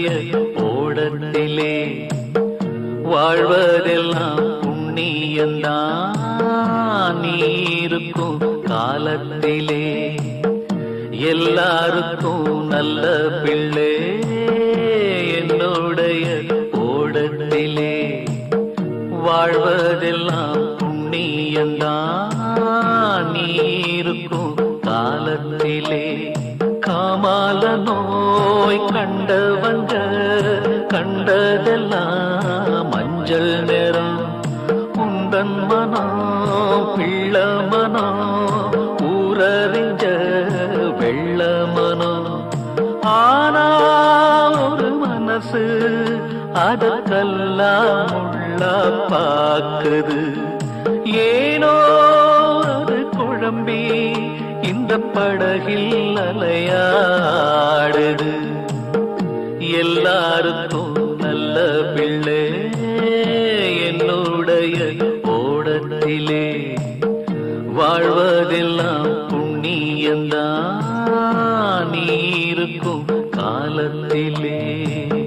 ஓடத்திலே வாழ்வதெல்லாம் புண்ணியந்தான் நீ இருக்கும் காலத்திலே எல்லாருக்கும் நல்ல பிள்ளை என்னுடைய ஓடத்திலே வாழ்வதெல்லாம் புண்ணியந்தான் நீ இருக்கும் காலத்திலே காமால நோய் கண்டவங்க கண்டதெல்லாம் மஞ்சள் நிறம் உந்தன் மனம் பிள்ள மனம் ஊரறிஞ்ச வெள்ள மனம் ஆனா ஒரு மனசு அதற்கெல்லாம் உள்ள பாக்குது ஏனோ அது குழம்பி இந்த படகில் அலையாடுது எல்லாருக்கும் நல்ல பிள்ளை என்னுடைய ஓடத்திலே வாழ்வதெல்லாம் புண்ணியந்தான் நீ இருக்கும் காலத்திலே